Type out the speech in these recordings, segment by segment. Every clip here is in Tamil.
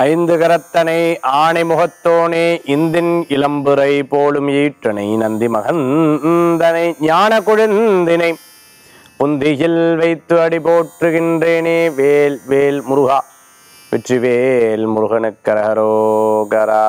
ஐந்து கரத்தனை ஆணை முகத்தோனே இந்தின் இளம்புரை போலும் ஈற்றனை நந்தி மகந்தனை ஞான குழந்தினை புந்தியில் வைத்து அடி போற்றுகின்றேனே வேல் வேல் முருகா வெற்றிவேல் முருகனுக்கரகரோகரா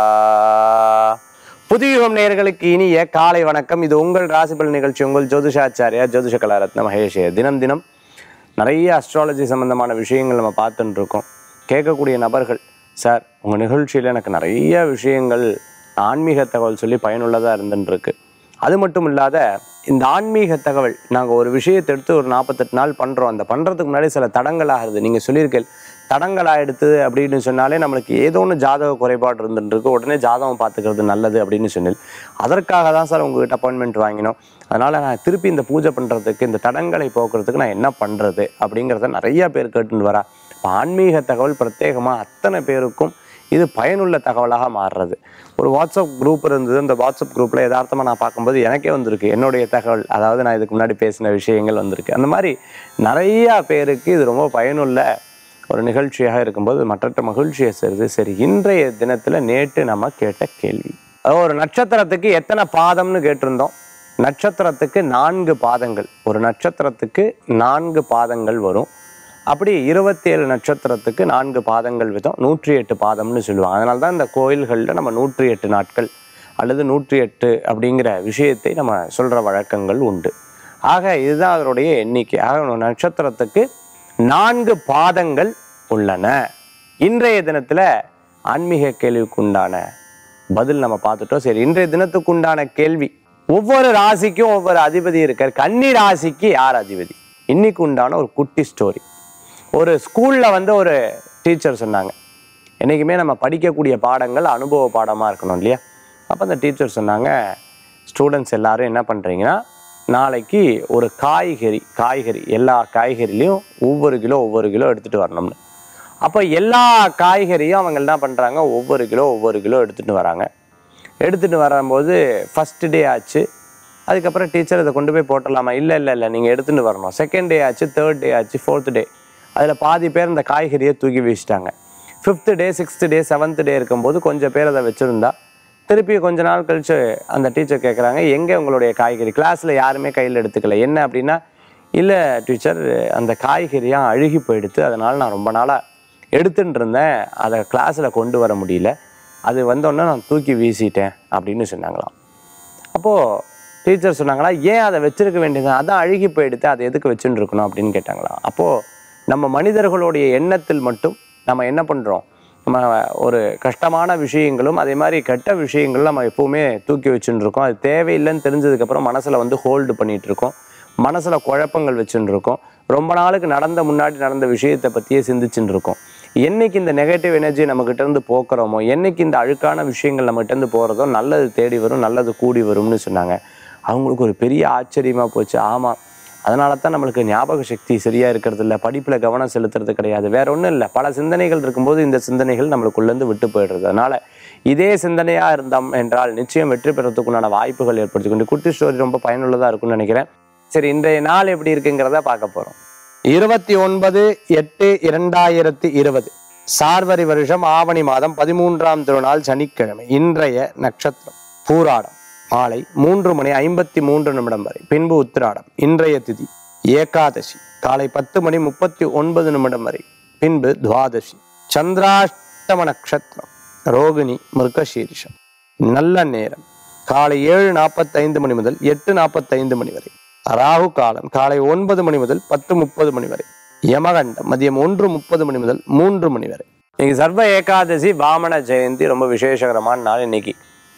புதியுகம் நேயர்களுக்கு இனிய காலை வணக்கம் இது உங்கள் ராசிபல் நிகழ்ச்சி உங்கள் ஜோதிஷாச்சாரியா ஜோதிஷ கலாரத்ன மகேஷ் தினம் தினம் நிறைய அஸ்ட்ராலஜி சம்பந்தமான விஷயங்கள் நம்ம பார்த்துட்டு இருக்கோம் கேட்கக்கூடிய நபர்கள் சார் உங்கள் நிகழ்ச்சியில் எனக்கு நிறைய விஷயங்கள் ஆன்மீக தகவல் சொல்லி பயனுள்ளதாக இருந்துருக்கு அது மட்டும் இல்லாத இந்த ஆன்மீக தகவல் நாங்கள் ஒரு விஷயத்தை எடுத்து ஒரு நாற்பத்தெட்டு நாள் பண்ணுறோம் அந்த பண்ணுறதுக்கு முன்னாடி சில தடங்கள் ஆகுது நீங்கள் சொல்லியிருக்கேன் தடங்கள் ஆகிடுது அப்படின்னு சொன்னாலே நம்மளுக்கு ஏதோ ஒன்று ஜாதக குறைபாடு இருந்துருக்கு உடனே ஜாதகம் பார்த்துக்கிறது நல்லது அப்படின்னு சொன்னேன் அதற்காக தான் சார் உங்ககிட்ட அப்பாயின்மெண்ட் வாங்கினோம் அதனால் நான் திருப்பி இந்த பூஜை பண்ணுறதுக்கு இந்த தடங்களை போக்குறதுக்கு நான் என்ன பண்ணுறது அப்படிங்கிறத நிறைய பேர் கேட்டுன்னு வரா இப்போ ஆன்மீக தகவல் பிரத்யேகமாக அத்தனை பேருக்கும் இது பயனுள்ள தகவலாக மாறுறது ஒரு வாட்ஸ்அப் குரூப் இருந்தது அந்த வாட்ஸ்அப் குரூப்பில் யதார்த்தமாக நான் பார்க்கும்போது எனக்கே வந்திருக்கு என்னுடைய தகவல் அதாவது நான் இதுக்கு முன்னாடி பேசின விஷயங்கள் வந்திருக்கு அந்த மாதிரி நிறையா பேருக்கு இது ரொம்ப பயனுள்ள ஒரு நிகழ்ச்சியாக இருக்கும்போது மற்றற்ற மகிழ்ச்சியை சேருது சரி இன்றைய தினத்தில் நேற்று நம்ம கேட்ட கேள்வி அதாவது ஒரு நட்சத்திரத்துக்கு எத்தனை பாதம்னு கேட்டிருந்தோம் நட்சத்திரத்துக்கு நான்கு பாதங்கள் ஒரு நட்சத்திரத்துக்கு நான்கு பாதங்கள் வரும் அப்படி இருபத்தி ஏழு நட்சத்திரத்துக்கு நான்கு பாதங்கள் விதம் நூற்றி எட்டு பாதம்னு சொல்லுவாங்க அதனால தான் இந்த கோயில்களில் நம்ம நூற்றி எட்டு நாட்கள் அல்லது நூற்றி எட்டு அப்படிங்கிற விஷயத்தை நம்ம சொல்கிற வழக்கங்கள் உண்டு ஆக இதுதான் அதனுடைய எண்ணிக்கை ஆக ஒரு நட்சத்திரத்துக்கு நான்கு பாதங்கள் உள்ளன இன்றைய தினத்தில் ஆன்மீக கேள்விக்கு உண்டான பதில் நம்ம பார்த்துட்டோம் சரி இன்றைய தினத்துக்கு உண்டான கேள்வி ஒவ்வொரு ராசிக்கும் ஒவ்வொரு அதிபதி இருக்கார் கன்னி ராசிக்கு யார் அதிபதி இன்னைக்கு உண்டான ஒரு குட்டி ஸ்டோரி ஒரு ஸ்கூலில் வந்து ஒரு டீச்சர் சொன்னாங்க என்றைக்குமே நம்ம படிக்கக்கூடிய பாடங்கள் அனுபவ பாடமாக இருக்கணும் இல்லையா அப்போ அந்த டீச்சர் சொன்னாங்க ஸ்டூடெண்ட்ஸ் எல்லாரும் என்ன பண்ணுறீங்கன்னா நாளைக்கு ஒரு காய்கறி காய்கறி எல்லா காய்கறிலையும் ஒவ்வொரு கிலோ ஒவ்வொரு கிலோ எடுத்துகிட்டு வரணும்னு அப்போ எல்லா காய்கறியும் அவங்க என்ன பண்ணுறாங்க ஒவ்வொரு கிலோ ஒவ்வொரு கிலோ எடுத்துகிட்டு வராங்க எடுத்துகிட்டு வரும்போது ஃபஸ்ட்டு டே ஆச்சு அதுக்கப்புறம் டீச்சர் இதை கொண்டு போய் போட்டலாமா இல்லை இல்லை இல்லை நீங்கள் எடுத்துகிட்டு வரணும் செகண்ட் டே ஆச்சு தேர்ட் டே ஆச்சு ஃபோர்த் டே அதில் பாதி பேர் இந்த காய்கறியை தூக்கி வீசிட்டாங்க fifth day sixth day seventh day இருக்கும்போது கொஞ்சம் பேர் அதை வச்சுருந்தா திருப்பி கொஞ்ச நாள் கழிச்சு அந்த டீச்சர் கேட்குறாங்க எங்கே உங்களுடைய காய்கறி கிளாஸில் யாருமே கையில் எடுத்துக்கல என்ன அப்படின்னா இல்லை டீச்சர் அந்த காய்கறியாக அழுகி போயிடுத்து அதனால் நான் ரொம்ப நாளாக எடுத்துட்டு இருந்தேன் அதை கிளாஸில் கொண்டு வர முடியல அது வந்தோடனே நான் தூக்கி வீசிட்டேன் அப்படின்னு சொன்னாங்களாம் அப்போது டீச்சர் சொன்னாங்களா ஏன் அதை வச்சிருக்க வேண்டியது அதான் அழுகி போயிடுத்து அதை எதுக்கு வச்சுட்டு இருக்கணும் அப்படின்னு கேட்டாங்களாம் அப்போது நம்ம மனிதர்களுடைய எண்ணத்தில் மட்டும் நம்ம என்ன பண்ணுறோம் நம்ம ஒரு கஷ்டமான விஷயங்களும் அதே மாதிரி கெட்ட விஷயங்களும் நம்ம எப்போவுமே தூக்கி வச்சுட்டு இருக்கோம் அது தேவையில்லைன்னு தெரிஞ்சதுக்கப்புறம் மனசில் வந்து ஹோல்டு பண்ணிகிட்டு இருக்கோம் மனசில் குழப்பங்கள் வச்சுட்டு இருக்கோம் ரொம்ப நாளுக்கு நடந்த முன்னாடி நடந்த விஷயத்தை பற்றியே சிந்திச்சுட்டு இருக்கோம் என்னைக்கு இந்த நெகட்டிவ் எனர்ஜி நம்மக்கிட்ட இருந்து போக்குறோமோ என்னைக்கு இந்த அழுக்கான விஷயங்கள் நம்மகிட்ட இருந்து போகிறதோ நல்லது தேடி வரும் நல்லது கூடி வரும்னு சொன்னாங்க அவங்களுக்கு ஒரு பெரிய ஆச்சரியமாக போச்சு ஆமாம் அதனால தான் நம்மளுக்கு ஞாபக சக்தி சரியாக இருக்கிறது இல்லை படிப்பில் கவனம் செலுத்துறது கிடையாது வேற ஒன்றும் இல்லை பல சிந்தனைகள் இருக்கும்போது இந்த சிந்தனைகள் நம்மளுக்குள்ளேருந்து விட்டு போயிடுறது அதனால் இதே சிந்தனையாக இருந்தோம் என்றால் நிச்சயம் வெற்றி பெறத்துக்குண்டான வாய்ப்புகள் ஏற்படுத்தி கொண்டு குட்டி ஸ்டோரி ரொம்ப பயனுள்ளதாக இருக்கும்னு நினைக்கிறேன் சரி இன்றைய நாள் எப்படி இருக்குங்கிறத பார்க்க போகிறோம் இருபத்தி ஒன்பது எட்டு இரண்டாயிரத்தி இருபது சார்வரி வருஷம் ஆவணி மாதம் பதிமூன்றாம் திருநாள் சனிக்கிழமை இன்றைய நட்சத்திரம் பூராடம் மாலை மூன்று மணி ஐம்பத்தி மூன்று நிமிடம் வரை பின்பு உத்திராடம் இன்றைய திதி ஏகாதசி காலை பத்து மணி முப்பத்தி ஒன்பது நிமிடம் வரை பின்பு துவாதசி சந்திராஷ்டம நட்சத்திரம் ரோகிணி மிருகசீரிஷம் நல்ல நேரம் காலை ஏழு நாற்பத்தைந்து மணி முதல் எட்டு நாற்பத்தைந்து மணி வரை ராகு காலம் காலை ஒன்பது மணி முதல் பத்து முப்பது மணி வரை யமகண்டம் மதியம் ஒன்று முப்பது மணி முதல் மூன்று மணி வரை இன்னைக்கு சர்வ ஏகாதசி வாமன ஜெயந்தி ரொம்ப விசேஷகரமான நாள் இன்னைக்கு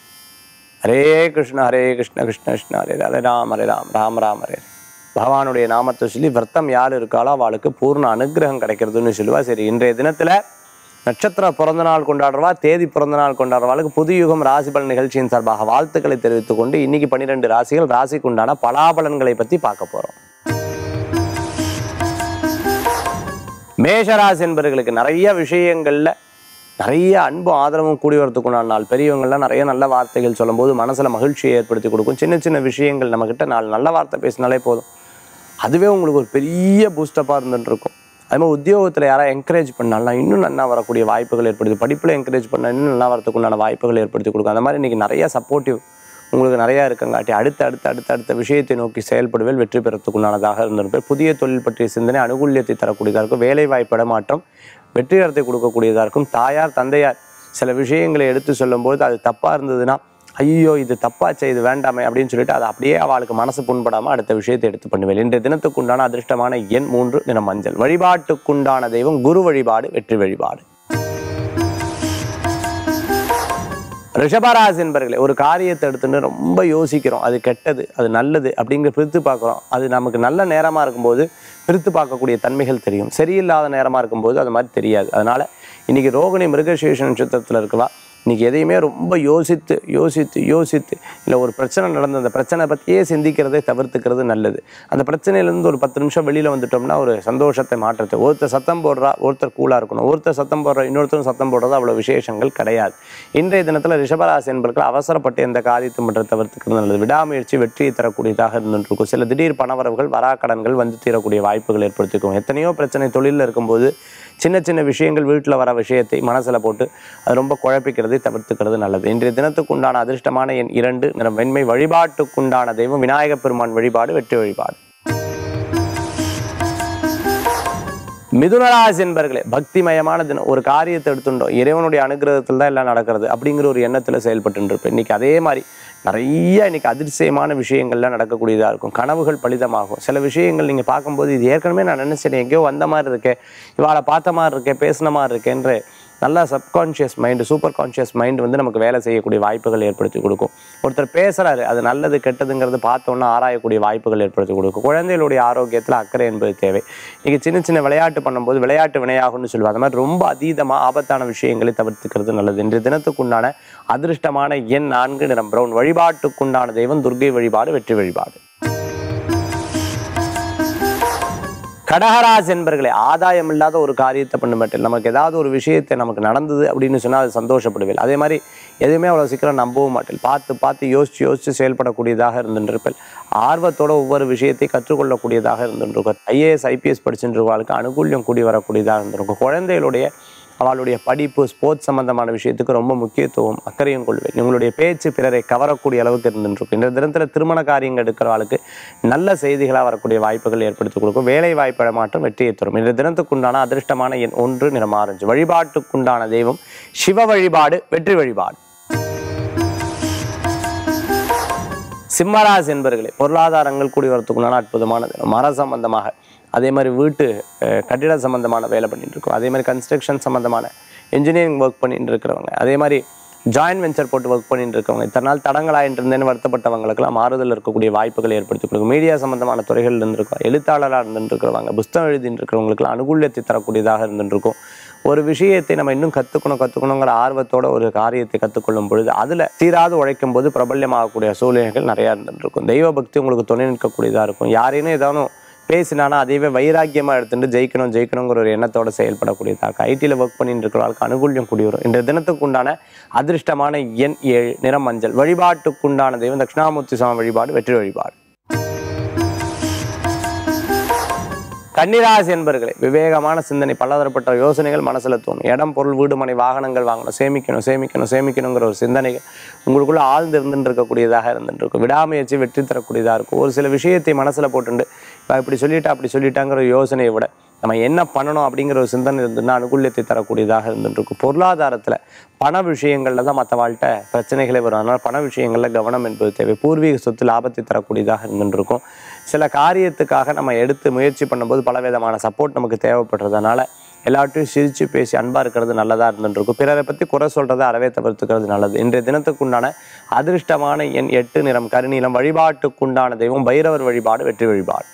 ஹரே கிருஷ்ண ஹரே கிருஷ்ண கிருஷ்ண கிருஷ்ண ஹரே ஹரே ராம் ஹரே ராம் ராம் ராம் ஹரே ஹரே. பகவானுடைய நாமத்தை சொல்லி விரதம் யார் இருக்காளோ அவளுக்கு பூர்ண அனுகிரகம் கிடைக்கிறதுன்னு சொல்லுவா சரி இன்றைய தினத்துல நட்சத்திர பிறந்த நாள் கொண்டாடுறவா தேதி பிறந்த நாள் கொண்டாடுறவாளுக்கு புது யுகம் ராசி பலன் நிகழ்ச்சியின் சார்பாக வாழ்த்துக்களை தெரிவித்துக் கொண்டு இன்னைக்கு பன்னிரெண்டு ராசிகள் ராசிக்கு உண்டான பலாபலன்களை பத்தி பார்க்க போறோம் மேஷராசி என்பவர்களுக்கு நிறைய விஷயங்கள்ல நிறைய அன்பும் ஆதரவும் கூடி வரத்துக்குண்டான நாள் பெரியவங்கள்லாம் நிறைய நல்ல வார்த்தைகள் சொல்லும்போது மனசுல மகிழ்ச்சியை ஏற்படுத்தி கொடுக்கும் சின்ன சின்ன விஷயங்கள் நம்மக்கிட்ட நாலு நல்ல வார்த்தை பேசினாலே போதும் அதுவே உங்களுக்கு ஒரு பெரிய பூஸ்டப்பாக இருந்துட்டு இருக்கும் அது மாதிரி உத்தியோகத்தில் யாராவது என்கரேஜ் பண்ணாலும் இன்னும் நல்லா வரக்கூடிய வாய்ப்புகள் ஏற்படுது படிப்பில் என்கரேஜ் பண்ணால் இன்னும் நல்லா வரதுக்கு உண்டான வாய்ப்புகள் ஏற்படுத்தி கொடுக்கும் அந்த மாதிரி இன்றைக்கி நிறைய சப்போர்ட்டிவ் உங்களுக்கு நிறையா இருக்கங்காட்டி அடுத்த அடுத்த அடுத்த அடுத்த விஷயத்தை நோக்கி செயல்படுவேல் வெற்றி பெறத்துக்குண்டானதாக இருந்திருப்பேன் புதிய தொழில் பற்றிய சிந்தனை அனுகூல்யத்தை தரக்கூடியதாக இருக்கும் வேலை வாய்ப்பு இடமாற்றம் வெற்றிகரத்தை கொடுக்கக்கூடியதாக இருக்கும் தாயார் தந்தையார் சில விஷயங்களை எடுத்து சொல்லும்போது அது தப்பாக இருந்ததுன்னா ஐயோ இது தப்பாச்சே இது வேண்டாமே அப்படின்னு சொல்லிட்டு அதை அப்படியே அவளுக்கு மனசு புண்படாமல் அடுத்த விஷயத்தை எடுத்து பண்ணுவேன் இன்றைய தினத்துக்குண்டான அதிர்ஷ்டமான எண் மூன்று நிறம் மஞ்சள் வழிபாட்டுக்குண்டான தெய்வம் குரு வழிபாடு வெற்றி வழிபாடு ரிஷபராசி என்பர்களே ஒரு காரியத்தை எடுத்துட்டு ரொம்ப யோசிக்கிறோம் அது கெட்டது அது நல்லது அப்படிங்கிற பிரித்து பார்க்குறோம் அது நமக்கு நல்ல நேரமாக இருக்கும்போது பிரித்து பார்க்கக்கூடிய தன்மைகள் தெரியும் சரியில்லாத நேரமாக இருக்கும்போது அது மாதிரி தெரியாது அதனால் இன்றைக்கி ரோகிணி மிருகசேஷ நட்சத்திரத்தில் இருக்கவா இன்றைக்கி எதையுமே ரொம்ப யோசித்து யோசித்து யோசித்து இல்லை ஒரு பிரச்சனை நடந்த அந்த பிரச்சனை பற்றியே சிந்திக்கிறதை தவிர்த்துக்கிறது நல்லது அந்த பிரச்சனையிலேருந்து ஒரு பத்து நிமிஷம் வெளியில் வந்துட்டோம்னா ஒரு சந்தோஷத்தை மாற்றத்தை ஒருத்தர் சத்தம் போடுறா ஒருத்தர் கூலாக இருக்கணும் ஒருத்தர் சத்தம் போடுற இன்னொருத்தரும் சத்தம் போடுறது அவ்வளோ விசேஷங்கள் கிடையாது இன்றைய தினத்தில் ரிஷபராசி என்பர்கள் அவசரப்பட்டு எந்த காரியத்தை பண்ணுறது தவிர்த்துக்கிறது நல்லது விடாமுயற்சி வெற்றியை தரக்கூடியதாக இருந்துருக்கும் சில திடீர் பணவரவுகள் வராக்கடன்கள் வந்து தீரக்கூடிய வாய்ப்புகள் ஏற்படுத்திக்கும் எத்தனையோ பிரச்சனை தொழிலில் இருக்கும்போது சின்ன சின்ன விஷயங்கள் வீட்டில் வர விஷயத்தை மனசில் போட்டு அது ரொம்ப குழப்பிக்கிறதை தவிர்த்துக்கிறது நல்லது இன்றைய தினத்துக்கு உண்டான அதிர்ஷ்டமான எண் இரண்டு நிறம் வெண்மை வழிபாட்டுக்குண்டான தெய்வம் விநாயகப் பெருமான் வழிபாடு வெற்றி வழிபாடு மிதுனராசி என்பர்களே பக்திமயமான தினம் ஒரு காரியத்தை எடுத்துட்டோம் இறைவனுடைய அனுகிரகத்தில் தான் எல்லாம் நடக்கிறது அப்படிங்கிற ஒரு எண்ணத்தில் செயல்பட்டு இருப்பேன் இன்னைக்கு அதே மாதிரி நிறைய இன்னைக்கு அதிசயமான விஷயங்கள்லாம் நடக்கக்கூடியதாக இருக்கும் கனவுகள் பலிதமாகும் சில விஷயங்கள் நீங்கள் பார்க்கும்போது இது ஏற்கனவே நான் நினச்சேன் எங்கேயோ வந்த மாதிரி இருக்கேன் இவாளை பார்த்த மாதிரி இருக்கேன் பேசின மாதிரி இருக்கேன்ற நல்லா subconscious mind super conscious mind வந்து நமக்கு வேலை செய்யக்கூடிய வாய்ப்புகள் ஏற்படுத்தி கொடுக்கும் ஒருத்தர் பேசுகிறாரு அது நல்லது கெட்டதுங்கிறது பார்த்தோன்னா ஆராயக்கூடிய வாய்ப்புகள் ஏற்படுத்தி கொடுக்கும் குழந்தைகளுடைய ஆரோக்கியத்தில் அக்கறை என்பது தேவை இன்றைக்கி சின்ன சின்ன விளையாட்டு பண்ணும்போது விளையாட்டு வினையாகும்னு சொல்லுவாங்க அது மாதிரி ரொம்ப அதீதமாக ஆபத்தான விஷயங்களை தவிர்த்துக்கிறது நல்லது இன்றைய தினத்துக்குண்டான அதிர்ஷ்டமான எண் நான்கு நிறம் பிரவுன் வழிபாட்டுக்குண்டான தெய்வம் துர்கை வழிபாடு வெற்றி வழிபாடு கடகராசி என்பர்களே ஆதாயம் இல்லாத ஒரு காரியத்தை பண்ண மாட்டேன் நமக்கு ஏதாவது ஒரு விஷயத்தை நமக்கு நடந்தது அப்படின்னு சொன்னால் அது சந்தோஷப்படுவேன் அதே மாதிரி எதுவுமே அவ்வளோ சீக்கிரம் நம்பவும் மாட்டேன் பார்த்து பார்த்து யோசித்து யோசித்து செயல்படக்கூடியதாக இருந்துருப்பேன் ஆர்வத்தோட ஒவ்வொரு விஷயத்தை கற்றுக்கொள்ளக்கூடியதாக இருந்துருக்கும் ஐஏஎஸ் ஐபிஎஸ் படிச்சுருவாளுக்கு அனுகூல்யம் கூடி வரக்கூடியதாக இருந்திருக்கும் குழந்தைகளுடைய அவளுடைய படிப்பு ஸ்போர்ட்ஸ் சம்பந்தமான விஷயத்துக்கு ரொம்ப முக்கியத்துவம் அக்கறையும் கொள்வேன் உங்களுடைய பேச்சு பிறரை கவரக்கூடிய அளவுக்கு இருந்துருக்கும் இந்த தினத்தில் திருமண காரியங்கள் எடுக்கிறவாளுக்கு நல்ல செய்திகளாக வரக்கூடிய வாய்ப்புகள் ஏற்படுத்தி கொடுக்கும் வேலை வாய்ப்பு மாற்றம் வெற்றியை தரும் இந்த தினத்துக்குண்டான அதிர்ஷ்டமான எண் ஒன்று நிறம் ஆரஞ்சு வழிபாட்டுக்குண்டான தெய்வம் சிவ வழிபாடு வெற்றி வழிபாடு சிம்மராசி என்பர்களே பொருளாதாரங்கள் கூடி வரத்துக்குண்டான அற்புதமான தினம் மர சம்பந்தமாக அதே மாதிரி வீட்டு அஹ், கட்டிட சம்பந்தமான வேலை பண்ணிட்டு இருக்கோம் அதே மாதிரி கன்ஸ்ட்ரக்ஷன் சம்பந்தமான இன்ஜினியரிங் ஒர்க் பண்ணிட்டு இருக்கிறவங்க அதே மாதிரி ஜாயின்ட் வெஞ்சர் போட்டு ஒர்க் பண்ணிட்டு இருக்கவங்க இத்தனை நாள் தடங்களாயிட்டு இருந்தேன்னு வருத்தப்பட்டவங்களுக்கெல்லாம் மாறுதல் இருக்கக்கூடிய வாய்ப்புகளை ஏற்படுத்தி கொடுக்கும் மீடியா சம்பந்தமான துறைகள் இருந்திருக்கும் எழுத்தாளராக இருந்துட்டு இருக்கிறவங்க புஸ்தகம் எழுதிட்டு இருக்கிறவங்களுக்குலாம் அனுகூல்யத்தை தரக்கூடியதாக இருந்துருக்கும் ஒரு விஷயத்தை நம்ம இன்னும் கற்றுக்கணும் கற்றுக்கணுங்கிற ஆர்வத்தோட ஒரு காரியத்தை கற்றுக்கொள்ளும் பொழுது அதில் தீராது உழைக்கும் போது பிரபல்யமாகக்கூடிய சூழ்நிலைகள் நிறையா இருந்துருக்கும் தெய்வ பக்தி உங்களுக்கு துணை நிற்கக்கூடியதாக இருக்கும் யாரேனும் ஏதானும் பேசினானா அதையவே வைராக்கியமாக எடுத்துட்டு ஜெயிக்கணும் ஜெயிக்கணுங்கிற ஒரு எண்ணத்தோட செயல்படக்கூடியதாக இருக்கும் ஐடியில் ஒர்க் பண்ணிட்டு இருக்கிறவர்களுக்கு அனுகூல்யம் கூடி வரும் இன்றைய தினத்துக்கு உண்டான அதிர்ஷ்டமான எண் ஏழு நிறம் மஞ்சள் வழிபாட்டுக்குண்டான தெய்வம் தட்சிணாமூர்த்தி சுவாமி வழிபாடு வெற்றி வழிபாடு கன்னிராசி என்பர்களே விவேகமான சிந்தனை பலதரப்பட்ட யோசனைகள் மனசுல தோணும் இடம் பொருள் வீடு மனை வாகனங்கள் வாங்கணும் சேமிக்கணும் சேமிக்கணும் சேமிக்கணுங்கிற ஒரு சிந்தனைகள் உங்களுக்குள்ள ஆழ்ந்து இருந்துட்டு இருக்கக்கூடியதாக இருந்துட்டு இருக்கும் விடாமுயற்சி வெற்றி தரக்கூடியதாக இருக்கும் ஒரு சில விஷயத்தை மனசுல போட்டுண்டு இவ இப்படி சொல்லிட்டா அப்படி சொல்லிட்டாங்கிற ஒரு யோசனையை விட நம்ம என்ன பண்ணணும் அப்படிங்கிற ஒரு சிந்தனை இருந்துன்னா அனுகூல்யத்தை தரக்கூடியதாக இருந்துட்டு இருக்கும் பொருளாதாரத்தில் பண விஷயங்களில் தான் மற்றவாழ்கிட்ட பிரச்சனைகளே வரும் அதனால் பண விஷயங்களில் கவனம் என்பது தேவை பூர்வீக சொத்து லாபத்தை தரக்கூடியதாக இருந்துட்டு இருக்கும் சில காரியத்துக்காக நம்ம எடுத்து முயற்சி பண்ணும்போது பல விதமான சப்போர்ட் நமக்கு தேவைப்படுறதுனால எல்லாவற்றையும் சிரித்து பேசி அன்பாக இருக்கிறது நல்லதாக இருந்துட்டு இருக்கும் பிறரை பற்றி குறை சொல்கிறத அறவே தவிர்த்துக்கிறது நல்லது இன்றைய தினத்துக்குண்டான அதிர்ஷ்டமான எண் எட்டு நிறம் கருநீலம் வழிபாட்டுக்குண்டான தெய்வம் பைரவர் வழிபாடு வெற்றி வழிபாடு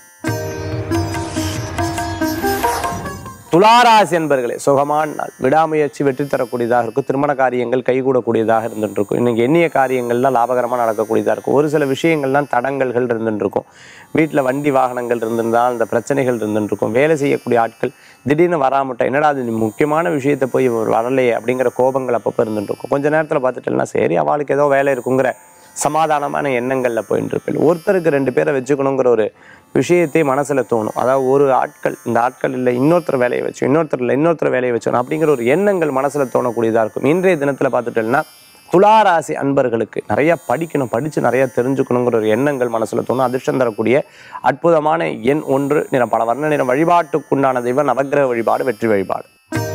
துளாராசி என்பர்களே சுகமான நாள் விடாமுயற்சி வெற்றி தரக்கூடியதாக இருக்கும் திருமண காரியங்கள் கைகூடக்கூடியதாக இருந்துட்டு இருக்கும் இன்னைக்கு எண்ணிய காரியங்கள்லாம் லாபகரமாக நடக்கக்கூடியதாக இருக்கும் ஒரு சில விஷயங்கள்லாம் தடங்கல்கள் இருந்துட்டு இருக்கும் வீட்டில் வண்டி வாகனங்கள் இருந்திருந்தால் அந்த பிரச்சனைகள் இருந்துட்டு இருக்கும் வேலை செய்யக்கூடிய ஆட்கள் திடீர்னு வராமட்டா என்னடா அது நீ முக்கியமான விஷயத்தை போய் வரலையே அப்படிங்கிற கோபங்கள் அப்பப்போ இருந்துட்டு இருக்கும் கொஞ்ச நேரத்தில் பார்த்துட்டேன்னா சரி அவளுக்கு ஏதோ வேலை இருக்குங்கிற சமாதானமான எண்ணங்களில் போயிட்டு இருப்பேன் ஒருத்தருக்கு ரெண்டு பேரை வச்சுக்கணுங்கிற ஒரு விஷயத்தை மனசில் தோணும் அதாவது ஒரு ஆட்கள் இந்த ஆட்கள் இல்லை இன்னொருத்தர் வேலையை வச்சு இன்னொருத்தர் இல்லை இன்னொருத்தர் வேலையை வச்சோம் அப்படிங்கிற ஒரு எண்ணங்கள் மனசில் தோணக்கூடியதாக இருக்கும் இன்றைய தினத்தில் பார்த்துட்டோம்னா துளாராசி அன்பர்களுக்கு நிறைய படிக்கணும் படித்து நிறைய தெரிஞ்சுக்கணுங்கிற ஒரு எண்ணங்கள் மனசில் தோணும் அதிர்ஷ்டம் தரக்கூடிய அற்புதமான எண் ஒன்று நிறம் பல வர்ண நிறம் வழிபாட்டுக்குண்டான தெய்வம் நவக்கிரக வழிபாடு வெற்றி வழிபாடு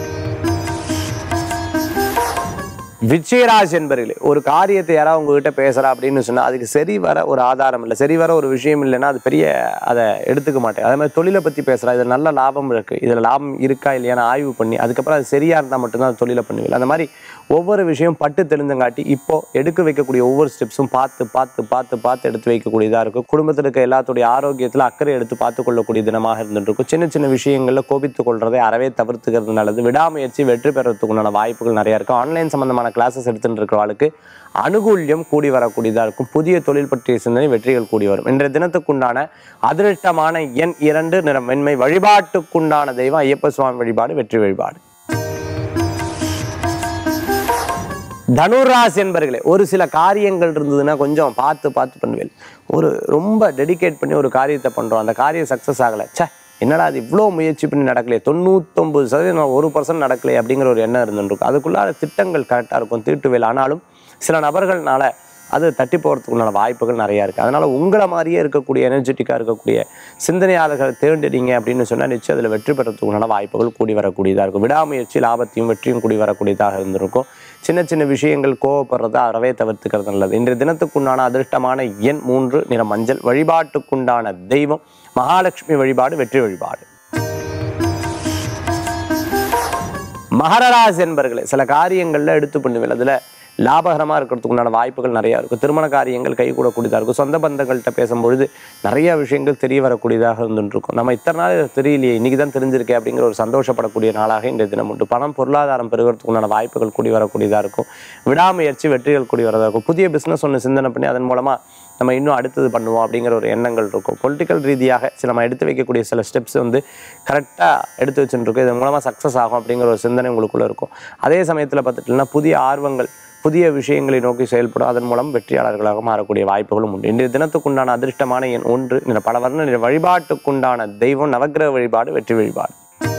விச்சயராசி என்பர்களே ஒரு காரியத்தை யாராவது உங்ககிட்ட பேசுறா அப்படின்னு சொன்னா அதுக்கு சரி வர ஒரு ஆதாரம் இல்லை சரி வர ஒரு விஷயம் இல்லைன்னா அது பெரிய அதை எடுத்துக்க மாட்டேன் அதே மாதிரி தொழிலை பத்தி பேசுறா இதுல நல்ல லாபம் இருக்கு இதுல லாபம் இருக்கா இல்லையான்னு ஆய்வு பண்ணி அதுக்கப்புறம் அது சரியா இருந்தால் மட்டும்தான் அது தொழிலை பண்ணுவீங்க அந்த மாதிரி ஒவ்வொரு விஷயம் பட்டு தெரிஞ்சங்காட்டி இப்போ எடுக்க வைக்கக்கூடிய ஒவ்வொரு ஸ்டெப்ஸும் பார்த்து பார்த்து பார்த்து பார்த்து எடுத்து வைக்கக்கூடியதா இருக்கும் குடும்பத்தில் இருக்க எல்லாத்துடைய ஆரோக்கியத்துல அக்கறை எடுத்து பார்த்து கொள்ளக்கூடிய தினமாக இருந்துட்டு இருக்கும் சின்ன சின்ன விஷயங்கள்ல கோபித்து கொள்றதை அறவே தவிர்த்துக்கிறது நல்லது விடாமுயற்சி வெற்றி பெறறதுக்கு உண்டான வாய்ப்புகள் நிறைய இருக்கும் ஆன்லைன் சம்பந்தமான கிளாஸஸ் எடுத்துட்டு இருக்கிறவளுக்கு அனுகூல்யம் கூடி வரக்கூடியதா இருக்கும் புதிய தொழில் பற்றிய சிந்தனை வெற்றிகள் கூடி வரும் இன்றைய தினத்துக்குண்டான அதிருஷ்டமான எண் இரண்டு நிறம் வெண்மை வழிபாட்டுக்குண்டான தெய்வம் ஐயப்ப சுவாமி வழிபாடு வெற்றி வழிபாடு தனுராசி என்பர்களே ஒரு சில காரியங்கள் இருந்ததுன்னா கொஞ்சம் பார்த்து பார்த்து பண்ணுவேன் ஒரு ரொம்ப டெடிகேட் பண்ணி ஒரு காரியத்தை பண்ணுறோம் அந்த காரியம் சக்ஸஸ் ஆகலை ச்சே என்னடா அது இவ்வளோ முயற்சி பண்ணி நடக்கலையே தொண்ணூத்தொம்பது சதவீதம் ஒரு பர்சன்ட் நடக்கலையே அப்படிங்கிற ஒரு எண்ணம் இருந்துருக்கும் அதுக்குள்ளார திட்டங்கள் கரெக்டாக இருக்கும் தீட்டுவேல் ஆனாலும் சில நபர்கள்னால அது தட்டி போகிறதுக்கு உண்டான வாய்ப்புகள் நிறையா இருக்குது அதனால் உங்களை மாதிரியே இருக்கக்கூடிய எனர்ஜெட்டிக்காக இருக்கக்கூடிய சிந்தனையாளர்களை தேர்ந்தெடுங்க அப்படின்னு சொன்னால் நிச்சயம் அதில் வெற்றி பெறத்துக்கு உண்டான வாய்ப்புகள் கூடி வரக்கூடியதாக இருக்கும் விடாமுயற்சி லாபத்தையும் வெற்றியும் கூடி வரக்கூடியதாக இருந்திருக்கும் சின்ன சின்ன விஷயங்கள் கோவப்படுறதை அறவே தவிர்த்துக்கிறது நல்லது இன்றைய தினத்துக்குண்டான அதிர்ஷ்டமான எண் மூன்று நிற மஞ்சள் வழிபாட்டுக்குண்டான தெய்வம் மகாலட்சுமி வழிபாடு வெற்றி வழிபாடு மகரராசி என்பர்களே சில காரியங்கள்ல எடுத்து பண்ணுவேன் அதுல லாபகரமா இருக்கிறதுக்கு உண்டான வாய்ப்புகள் நிறைய இருக்கும் திருமண காரியங்கள் கைகூடக்கூடியதாக இருக்கும் சொந்த பந்தங்கள்கிட்ட பேசும்பொழுது நிறைய விஷயங்கள் தெரிய வரக்கூடியதாக இருந்துருக்கும் நம்ம இத்தனை நாள் இது தெரியலையே இன்னைக்கு தான் தெரிஞ்சிருக்கே அப்படிங்கிற ஒரு சந்தோஷப்படக்கூடிய நாளாக இன்றைய தினம் உண்டு பணம் பொருளாதாரம் பெறுகிறதுக்கு உண்டான வாய்ப்புகள் கூடி வரக்கூடியதாக இருக்கும் விடாமுயற்சி வெற்றிகள் கூடி வரதாக இருக்கும் புதிய பிஸ்னஸ் ஒன்று சிந்தனை பண்ணி அதன் மூலமா நம்ம இன்னும் அடுத்தது பண்ணுவோம் அப்படிங்கிற ஒரு எண்ணங்கள் இருக்கும் பொலிட்டிக்கல் ரீதியாக சில நம்ம எடுத்து வைக்கக்கூடிய சில ஸ்டெப்ஸ் வந்து கரெக்டாக எடுத்து வச்சுட்டு இருக்கோம் இதன் மூலமாக சக்ஸஸ் ஆகும் அப்படிங்கிற ஒரு சிந்தனை உங்களுக்குள்ள இருக்கும் அதே சமயத்தில் பார்த்துட்டீங்கன்னா புதிய ஆர்வங்கள் புதிய விஷயங்களை நோக்கி செயல்படும் அதன் மூலம் வெற்றியாளர்களாக மாறக்கூடிய வாய்ப்புகளும் உண்டு இன்றைய தினத்துக்குண்டான அதிர்ஷ்டமான எண் ஒன்று இந்த பல வர்ண நிற வழிபாட்டுக்குண்டான தெய்வம் நவக்கிரக வழிபாடு வெற்றி வழிபாடு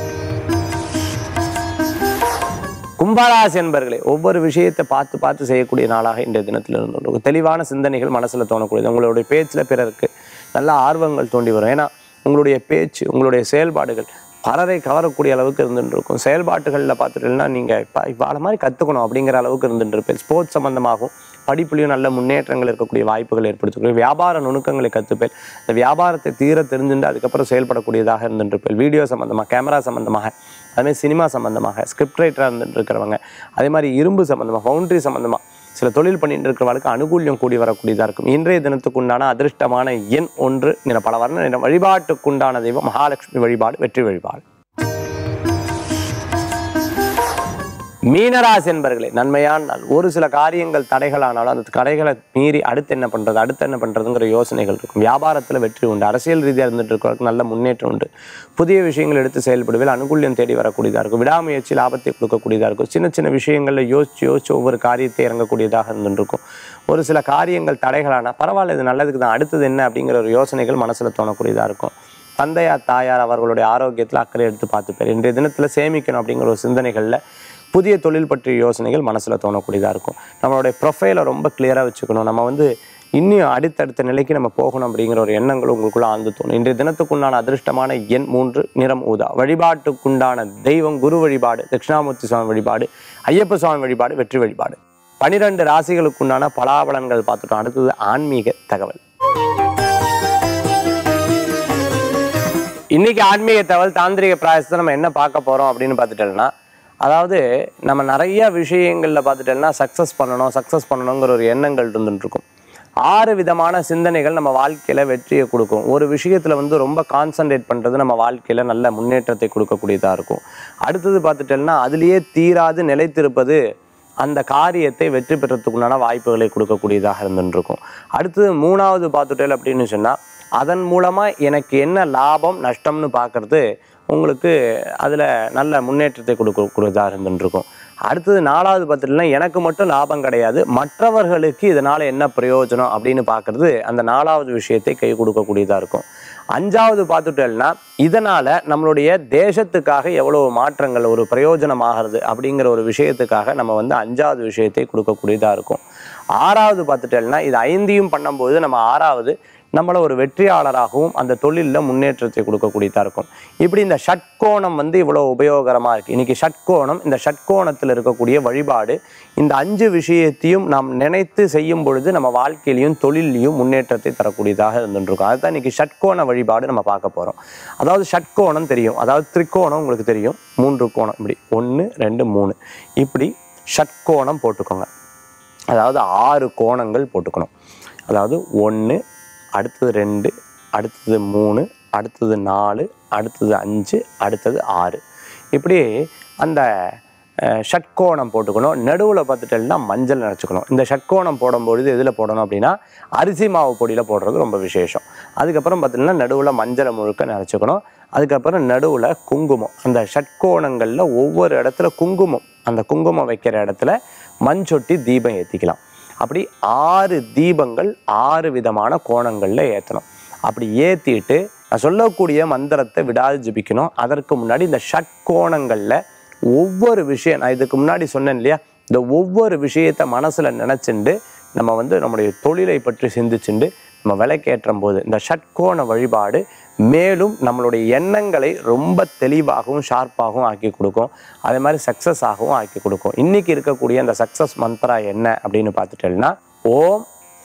கும்பராசி என்பர்களே ஒவ்வொரு விஷயத்தை பார்த்து பார்த்து செய்யக்கூடிய நாளாக இன்றைய தினத்தில் இருந்து தெளிவான சிந்தனைகள் மனசில் தோணக்கூடியது உங்களுடைய பேச்சில் பிறருக்கு நல்ல ஆர்வங்கள் தோண்டி வரும் ஏன்னா உங்களுடைய பேச்சு உங்களுடைய செயல்பாடுகள் பலரை கவரக்கூடிய அளவுக்கு இருந்துட்டு இருக்கும் செயல்பாட்டுகளில் பார்த்துட்டீங்கன்னா நீங்கள் இப்போ இவ்வளோ மாதிரி கற்றுக்கணும் அப்படிங்கிற அளவுக்கு இருந்துட்டு இருப்பேன் ஸ்போர்ட்ஸ் சம்மந்தமாகவும் படிப்புலையும் நல்ல முன்னேற்றங்கள் இருக்கக்கூடிய வாய்ப்புகள் ஏற்படுத்தக்கூடிய வியாபார நுணுக்கங்களை கற்றுப்பேன் இந்த வியாபாரத்தை தீர தெரிஞ்சுட்டு அதுக்கப்புறம் செயல்படக்கூடியதாக இருந்துட்டு இருப்பேன் வீடியோ சம்மந்தமாக கேமரா சம்மந்தமாக அதுமாதிரி சினிமா சம்மந்தமாக ஸ்கிரிப்ட் ரைட்டராக இருந்துட்டு இருக்கிறவங்க அதே மாதிரி இரும்பு சம்மந்தமாக ஃபவுண்ட்ரி சம்மந்தமாக சில தொழில் பண்ணிட்டு இருக்கிறவங்களுக்கு அனுகூல்யம் கூடி வரக்கூடியதாக இருக்கும் இன்றைய தினத்துக்குண்டான அதிர்ஷ்டமான எண் ஒன்று நிற பல வர்ண நிற வழிபாட்டுக்குண்டான தெய்வம் மகாலட்சுமி வழிபாடு வெற்றி வழிபாடு மீனராசி என்பர்களே நன்மையான நாள் ஒரு சில காரியங்கள் தடைகளானாலும் அந்த தடைகளை மீறி அடுத்து என்ன பண்றது அடுத்து என்ன பண்றதுங்கிற யோசனைகள் இருக்கும் வியாபாரத்தில் வெற்றி உண்டு அரசியல் ரீதியாக இருந்துட்டு இருக்கிறவங்களுக்கு நல்ல முன்னேற்றம் உண்டு புதிய விஷயங்கள் எடுத்து செயல்படுவதில் அனுகூல்யம் தேடி வரக்கூடியதாக இருக்கும் விடாமுயற்சி லாபத்தை கொடுக்கக்கூடியதாக இருக்கும் சின்ன சின்ன விஷயங்களில் யோசிச்சு யோசிச்சு ஒவ்வொரு காரியத்தை இறங்கக்கூடியதாக இருந்துட்டு இருக்கும் ஒரு சில காரியங்கள் தடைகளானா பரவாயில்ல இது நல்லதுக்கு தான் அடுத்தது என்ன அப்படிங்கிற ஒரு யோசனைகள் மனசுல தோணக்கூடியதாக இருக்கும் தந்தையார் தாயார் அவர்களுடைய ஆரோக்கியத்தில் அக்கறை எடுத்து பார்த்துப்பார் இன்றைய தினத்தில் சேமிக்கணும் அப்படிங்கிற ஒரு சிந்தனைகளில் புதிய தொழில் பற்றிய யோசனைகள் மனசில் தோணக்கூடியதாக இருக்கும் நம்மளுடைய ப்ரொஃபைலை ரொம்ப கிளியராக வச்சுக்கணும் நம்ம வந்து இன்னும் அடுத்தடுத்த நிலைக்கு நம்ம போகணும் அப்படிங்கிற ஒரு எண்ணங்கள் உங்களுக்குள்ள ஆழ்ந்து தோணும் இன்றைய தினத்துக்குண்டான அதிர்ஷ்டமான எண் மூன்று நிறம் ஊதா வழிபாட்டுக்குண்டான தெய்வம் குரு வழிபாடு தட்சிணாமூர்த்தி சுவாமி வழிபாடு ஐயப்ப சுவாமி வழிபாடு வெற்றி வழிபாடு பனிரெண்டு ராசிகளுக்குண்டான பலாபலன்கள் பார்த்துட்டோம் அடுத்தது ஆன்மீக தகவல் இன்னைக்கு ஆன்மீக தகவல் தாந்திரிக பிராயசத்தை நம்ம என்ன பார்க்க போறோம் அப்படின்னு பார்த்துட்டோம்னா அதாவது நம்ம நிறைய விஷயங்களில் பார்த்துட்டோம்னா சக்ஸஸ் பண்ணணும் சக்ஸஸ் பண்ணணுங்கிற ஒரு எண்ணங்கள் இருந்துட்டு இருக்கும் ஆறு விதமான சிந்தனைகள் நம்ம வாழ்க்கையில வெற்றியை கொடுக்கும் ஒரு விஷயத்துல வந்து ரொம்ப கான்சன்ட்ரேட் பண்றது நம்ம வாழ்க்கையில நல்ல முன்னேற்றத்தை கொடுக்கக்கூடியதா இருக்கும் அடுத்தது பார்த்துட்டோம்னா அதுலேயே தீராது நிலைத்திருப்பது அந்த காரியத்தை வெற்றி பெறத்துக்குண்டான வாய்ப்புகளை கொடுக்கக்கூடியதாக இருந்துருக்கும் அடுத்தது மூணாவது பார்த்துட்டேன் அப்படின்னு சொன்னால் அதன் மூலமாக எனக்கு என்ன லாபம் நஷ்டம்னு பார்க்கறது உங்களுக்கு அதில் நல்ல முன்னேற்றத்தை கொடுக்கக்கூடியதாக இருந்துருக்கும் அடுத்தது நாலாவது பத்திரம்னா எனக்கு மட்டும் லாபம் கிடையாது மற்றவர்களுக்கு இதனால என்ன பிரயோஜனம் அப்படின்னு பார்க்கறது அந்த நாலாவது விஷயத்தை கை கொடுக்கக்கூடியதாக இருக்கும் அஞ்சாவது பார்த்துட்டேன்னா இதனால நம்மளுடைய தேசத்துக்காக எவ்வளவு மாற்றங்கள் ஒரு பிரயோஜனமாகிறது அப்படிங்கிற ஒரு விஷயத்துக்காக நம்ம வந்து அஞ்சாவது விஷயத்தை கொடுக்கக்கூடியதாக இருக்கும் ஆறாவது பார்த்துட்டேன்னா இது ஐந்தையும் பண்ணும்போது நம்ம ஆறாவது நம்மளை ஒரு வெற்றியாளராகவும் அந்த தொழிலில் முன்னேற்றத்தை கொடுக்கக்கூடியதாக இருக்கும் இப்படி இந்த ஷட்கோணம் வந்து இவ்வளோ உபயோகரமாக இருக்குது இன்றைக்கி ஷட்கோணம் இந்த ஷட்கோணத்தில் இருக்கக்கூடிய வழிபாடு இந்த அஞ்சு விஷயத்தையும் நாம் நினைத்து செய்யும் பொழுது நம்ம வாழ்க்கையிலையும் தொழிலையும் முன்னேற்றத்தை தரக்கூடியதாக இருந்துருக்கும் அதுதான் இன்றைக்கி ஷட்கோண வழிபாடு நம்ம பார்க்க போகிறோம் அதாவது ஷட்கோணம் தெரியும் அதாவது திரிகோணம் உங்களுக்கு தெரியும் மூன்று கோணம் இப்படி ஒன்று ரெண்டு மூணு இப்படி ஷட்கோணம் போட்டுக்கோங்க அதாவது ஆறு கோணங்கள் போட்டுக்கணும் அதாவது ஒன்று அடுத்தது ரெண்டு அடுத்தது மூணு அடுத்தது நாலு அடுத்தது அஞ்சு அடுத்தது ஆறு இப்படி அந்த அஹ், ஷட்கோணம் போட்டுக்கணும் நடுவில் பார்த்துட்டேன்னா மஞ்சள் நினச்சிக்கணும் இந்த ஷட்கோணம் போடும்பொழுது எதில் போடணும் அப்படின்னா அரிசி மாவு பொடியில் போடுறது ரொம்ப விசேஷம் அதுக்கப்புறம் பார்த்தீங்கன்னா நடுவில் மஞ்சளை முழுக்க நினச்சிக்கணும் அதுக்கப்புறம் நடுவில் குங்குமம் அந்த ஷட்கோணங்களில் ஒவ்வொரு இடத்துல குங்குமம் அந்த குங்குமம் வைக்கிற இடத்துல மண்சொட்டி தீபம் ஏற்றிக்கலாம் அப்படி ஆறு தீபங்கள் ஆறு விதமான கோணங்களில் ஏற்றணும் அப்படி ஏற்றிட்டு நான் சொல்லக்கூடிய மந்திரத்தை விடாது ஜபிக்கணும் அதற்கு முன்னாடி இந்த ஷட்கோணங்களில் ஒவ்வொரு விஷயம் நான் இதுக்கு முன்னாடி சொன்னேன் இல்லையா இந்த ஒவ்வொரு விஷயத்தை மனசில் நினச்சிண்டு நம்ம வந்து நம்முடைய தொழிலை பற்றி சிந்திச்சுண்டு நம்ம விளக்கேற்றும் போது இந்த ஷட்கோண வழிபாடு மேலும் நம்மளுடைய எண்ணங்களை ரொம்ப தெளிவாகவும் ஷார்ப்பாகவும் ஆக்கி கொடுக்கும் அதே மாதிரி சக்ஸஸ் ஆகவும் ஆக்கி கொடுக்கும் இன்னைக்கு இருக்கக்கூடிய அந்த சக்ஸஸ் மந்த்ரா என்ன அப்படின்னு பார்த்துட்டேன்னா ஓம்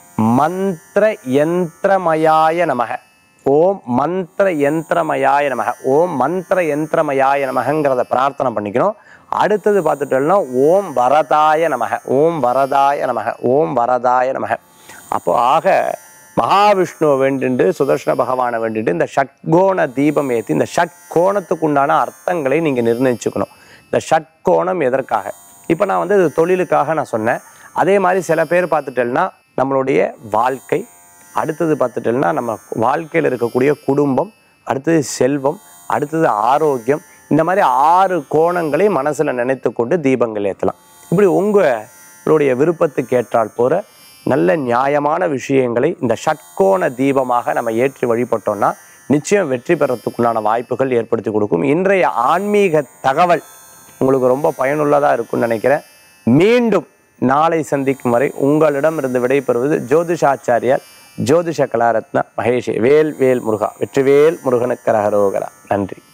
மந்திர யந்திரமயாய நமக ஓம் மந்திர யந்திரமயாய நமக ஓம் மந்திர யந்திரமயாய நமகங்கிறத பிரார்த்தனை பண்ணிக்கணும் அடுத்தது பார்த்துட்டோம்னா ஓம் வரதாய நமக ஓம் வரதாய நமக ஓம் வரதாய நமக அப்போ ஆக மகாவிஷ்ணுவை வேண்டிண்டு சுதர்ஷன பகவானை வேண்டிட்டு இந்த ஷட்கோண தீபம் ஏற்றி இந்த ஷட்கோணத்துக்கு உண்டான அர்த்தங்களை நீங்கள் நிர்ணயிச்சுக்கணும் இந்த ஷட்கோணம் எதற்காக இப்போ நான் வந்து இது தொழிலுக்காக நான் சொன்னேன் அதே மாதிரி சில பேர் பார்த்துட்டேன்னா நம்மளுடைய வாழ்க்கை அடுத்தது பார்த்துட்டேன்னா நம்ம வாழ்க்கையில் இருக்கக்கூடிய குடும்பம் அடுத்தது செல்வம் அடுத்தது ஆரோக்கியம் இந்த மாதிரி ஆறு கோணங்களை மனசில் நினைத்து கொண்டு தீபங்கள் ஏற்றலாம் இப்படி உங்களுடைய விருப்பத்துக்கு ஏற்றால் போகிற நல்ல நியாயமான விஷயங்களை இந்த ஷட்கோண தீபமாக நம்ம ஏற்றி வழிபட்டோம்னா நிச்சயம் வெற்றி பெறத்துக்குள்ளான வாய்ப்புகள் ஏற்படுத்தி கொடுக்கும் இன்றைய ஆன்மீக தகவல் உங்களுக்கு ரொம்ப பயனுள்ளதாக இருக்கும்னு நினைக்கிறேன் மீண்டும் நாளை சந்திக்கும் வரை உங்களிடமிருந்து விடைபெறுவது ஜோதிஷாச்சாரியார் ஜோதிஷ கலாரத்னா மகேஷ் வேல் வேல் முருகா வெற்றிவேல் முருகனுக்கு ரகரோகரா நன்றி